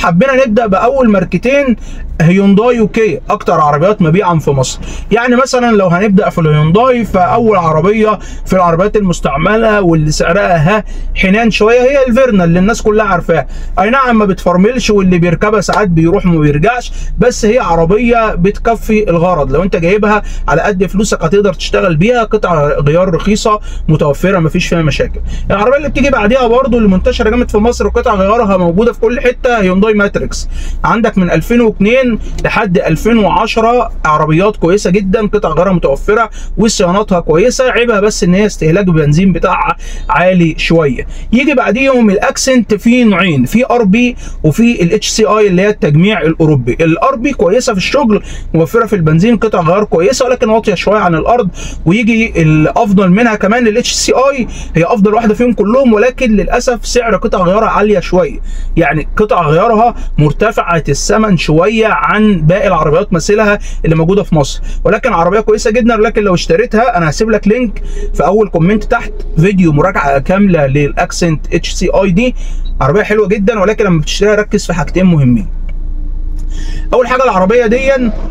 حبينا نبدا باول ماركتين هيونداي وكيا اكتر عربيات مبيعا في مصر يعني مثلا لو هنبدا في الهيونداي فاول عربيه في العربيات المستعمله واللي سعرها ها حنان شويه هي الفيرنا اللي الناس كلها عارفاها اي نعم ما بتفرملش واللي بيركبها ساعات بيروح وما بيرجعش بس هي عربيه بتكفي الغرض لو انت جايبها على قد فلوسك هتقدر تشتغل بيها قطع غيار رخيصه متوفره ما فيش فيها مشاكل العربيه اللي بتيجي بعديها برضو اللي منتشره جامد في مصر وقطع غيارها موجوده في كل حته هيونداي ماتريكس عندك من 2002 لحد 2010 عربيات كويسه جدا قطع غيارها متوفره وصيانتها كويسه عيبها بس ان هي استهلاك البنزين بتاعها عالي شويه يجي بعديهم الاكسنت في نوعين في ار بي وفي الاتش سي اي اللي هي التجميع الاوروبي الار بي كويسه في الشغل موفره في البنزين قطع غيار كويسه ولكن واطيه شويه عن الارض ويجي الافضل منها كمان الاتش سي اي هي افضل واحده فيهم كلهم ولكن للاسف سعر قطع غيارها عاليه شويه يعني قطع غيارها مرتفعه الثمن شويه عن باقي العربيات مثلها اللي موجوده في مصر ولكن عربيه كويسه جدا ولكن لو اشتريتها انا هسيب لك لينك في اول كومنت تحت فيديو مراجعه كامله للاكسنت اتش سي اي دي عربيه حلوه جدا ولكن لما بتشتريها ركز في حاجتين مهمين اول حاجه العربيه دي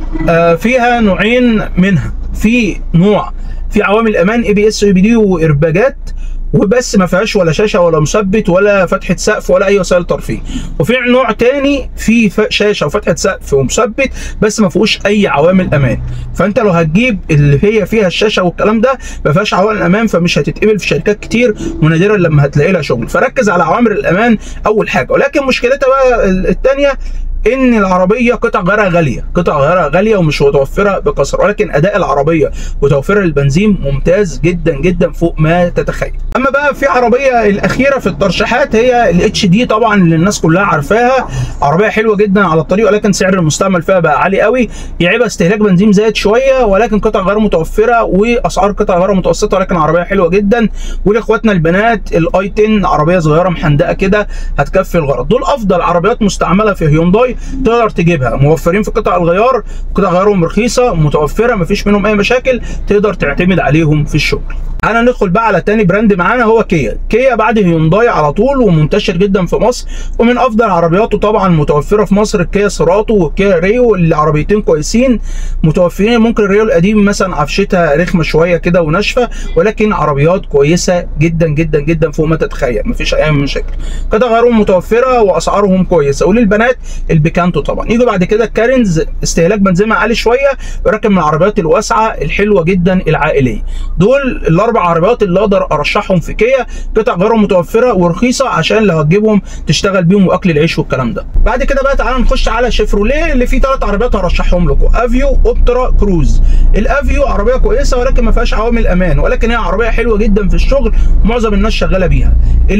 فيها نوعين منها في نوع في عوامل امان اي بي اس واي بي دي وارباجات وبس ما فيهاش ولا شاشه ولا مثبت ولا فتحه سقف ولا اي وسائل ترفيه وفي نوع تاني فيه شاشه وفتحه سقف ومثبت بس ما فيهوش اي عوامل امان فانت لو هتجيب اللي هي فيها الشاشه والكلام ده ما فيهاش عوامل امان فمش هتتقبل في شركات كتير ونادرا لما هتلاقي لها شغل فركز على عوامل الامان اول حاجه ولكن مشكلتها بقى الثانيه ان العربيه قطع غيارها غاليه قطع غيارها غاليه ومش متوفره بكثره ولكن اداء العربيه وتوفيرها للبنزين ممتاز جدا جدا فوق ما تتخيل اما بقى في عربيه الاخيره في الترشيحات هي الاتش دي طبعا اللي الناس كلها عارفاها عربيه حلوه جدا على الطريق ولكن سعر المستعمل فيها بقى عالي قوي يعيبها استهلاك بنزين زايد شويه ولكن قطع غيار متوفره واسعار قطع غيار متوسطه ولكن عربيه حلوه جدا ولاخواتنا البنات الاي 10 عربيه صغيره محندقه كده هتكفي الغرض دول افضل عربيات مستعمله في هيونداي تقدر تجيبها موفرين في قطع الغيار قطع غيارهم رخيصه متوفره مفيش منهم اي مشاكل تقدر تعتمد عليهم في الشغل انا ندخل بقى على تاني براند معانا هو كيا كيا بعد هيونداي على طول ومنتشر جدا في مصر ومن افضل عربياته طبعا متوفره في مصر الكيا سيراتو والكيا ريو العربيتين كويسين متوفرين ممكن الريو القديم مثلا عفشتها رخمه شويه كده وناشفه ولكن عربيات كويسه جدا جدا جدا فوق ما تتخيل مفيش اي مشاكل قطع غيارهم متوفره واسعارهم كويسه وللبنات البيكانتو طبعا يجوا بعد كده الكارنز استهلاك بنزينها عالي شويه ولكن من العربيات الواسعه الحلوه جدا العائليه دول الاربع عربيات اللي اقدر ارشحهم في كيا قطع غيارهم متوفره ورخيصه عشان لو هتجيبهم تشتغل بيهم واكل العيش والكلام ده بعد كده بقى تعالى نخش على شيفروليه اللي فيه ثلاث عربيات هرشحهم لكم افيو اوبترا كروز الافيو عربيه كويسه ولكن ما فيهاش عوامل امان ولكن هي عربيه حلوه جدا في الشغل معظم الناس شغاله بيها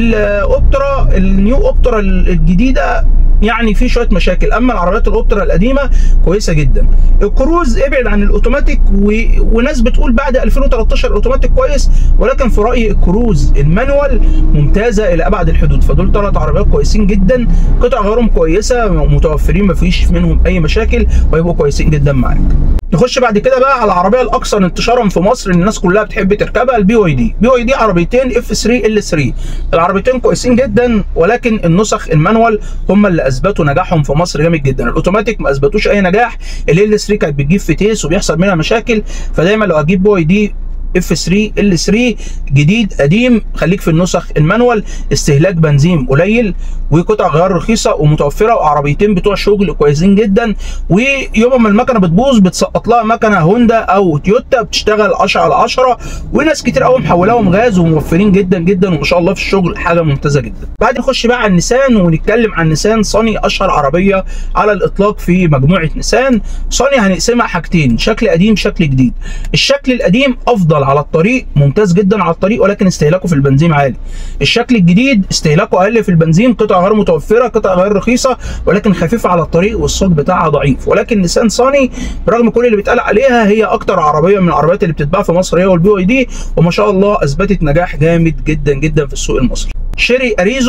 الاوبترا النيو اوبترا الجديده يعني في شويه مشاكل اما العربيات الاوبترا القديمه كويسه جدا الكروز ابعد عن الاوتوماتيك و... وناس بتقول بعد 2013 الاوتوماتيك كويس ولكن في رايي الكروز المانوال ممتازه الى ابعد الحدود فدول ثلاث عربيات كويسين جدا قطع غيارهم كويسه متوفرين ما فيش منهم اي مشاكل وهيبقوا كويسين جدا معاك نخش بعد كده بقى على العربيه الاكثر انتشارا في مصر اللي الناس كلها بتحب تركبها البي واي دي بي واي دي عربيتين اف 3 ال 3 العربيتين كويسين جدا ولكن النسخ المانوال هم اللي اثبتوا نجاحهم في مصر جامد جدا الاوتوماتيك ما اثبتوش اي نجاح ال 3 كانت بتجيب فتيس وبيحصل منها مشاكل فدايما لو اجيب بي واي دي اف 3 ال 3 جديد قديم خليك في النسخ المانوال استهلاك بنزين قليل وقطع غيار رخيصه ومتوفره وعربيتين بتوع شغل كويسين جدا ويوم ما المكنه بتبوظ بتسقط لها مكنه هوندا او تويوتا بتشتغل 10 على 10 وناس كتير قوي محولاهم غاز وموفرين جدا جدا وما شاء الله في الشغل حاجه ممتازه جدا بعد نخش بقى على النيسان ونتكلم عن نيسان صني اشهر عربيه على الاطلاق في مجموعه نيسان صني هنقسمها حاجتين شكل قديم شكل جديد الشكل القديم افضل على الطريق ممتاز جدا على الطريق ولكن استهلاكه في البنزين عالي الشكل الجديد استهلاكه اقل في البنزين قطع غير متوفره قطع غير رخيصه ولكن خفيفه على الطريق والصوت بتاعها ضعيف ولكن نيسان صاني برغم كل اللي بيتقال عليها هي اكتر عربيه من العربيات اللي بتتباع في مصر هي والبي واي دي وما شاء الله اثبتت نجاح جامد جدا جدا في السوق المصري شيري اريزو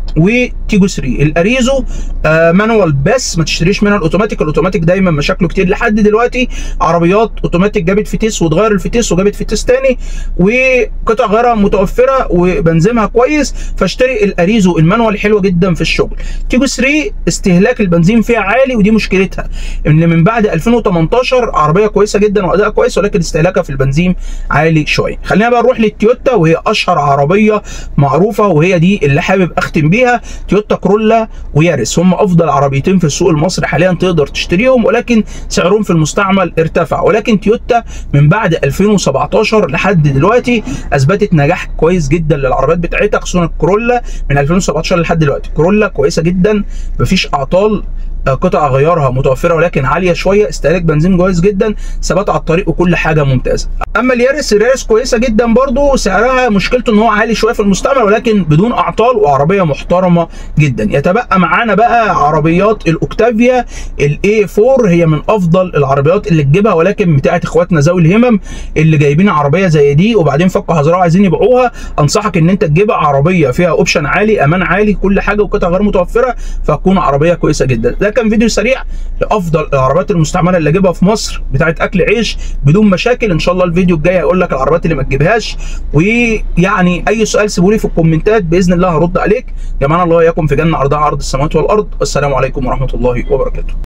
وتيجو 3 الاريزو آه مانوال بس ما تشتريش منها الاوتوماتيك الاوتوماتيك دايما مشاكله كتير لحد دلوقتي عربيات اوتوماتيك جابت فتيس وتغير الفتيس وجابت فتيس تاني وقطع غيارها متوفره وبنزينها كويس فاشتري الاريزو المانوال حلوه جدا في الشغل تيجو 3 استهلاك البنزين فيها عالي ودي مشكلتها ان من بعد 2018 عربيه كويسه جدا واداء كويس ولكن استهلاكها في البنزين عالي شويه خلينا بقى نروح للتويوتا وهي اشهر عربيه معروفه وهي دي اللي حابب اختم بيها تويوتا كرولا ويارس هم افضل عربيتين في السوق المصري حاليا تقدر تشتريهم ولكن سعرهم في المستعمل ارتفع ولكن تويوتا من بعد 2017 لحد دلوقتي اثبتت نجاح كويس جدا للعربيات بتاعتها خصوصا الكرولا من 2017 لحد دلوقتي كرولا كويسه جدا مفيش اعطال قطع غيارها متوفره ولكن عاليه شويه استهلاك بنزين كويس جدا ثبات على الطريق وكل حاجه ممتازه اما اليارس اليارس كويسه جدا برضو سعرها مشكلته ان هو عالي شويه في المستعمل ولكن بدون اعطال وعربيه محترمه جدا يتبقى معانا بقى عربيات الاوكتافيا الاي 4 هي من افضل العربيات اللي تجيبها ولكن بتاعت اخواتنا ذوي الهمم اللي جايبين عربيه زي دي وبعدين فكوا حذرها عايزين يبيعوها انصحك ان انت تجيبها عربيه فيها اوبشن عالي امان عالي كل حاجه وقطع غير متوفره فتكون عربيه كويسه جدا ده كان فيديو سريع لافضل العربيات المستعمله اللي اجيبها في مصر بتاعت اكل عيش بدون مشاكل ان شاء الله الفيديو الجاي هيقول لك العربيات اللي ما تجيبهاش ويعني اي سؤال سيبوا لي في الكومنتات باذن الله هرد عليك جمعنا الله واياكم في جنه عرضها عرض السماوات والارض والسلام عليكم ورحمه الله وبركاته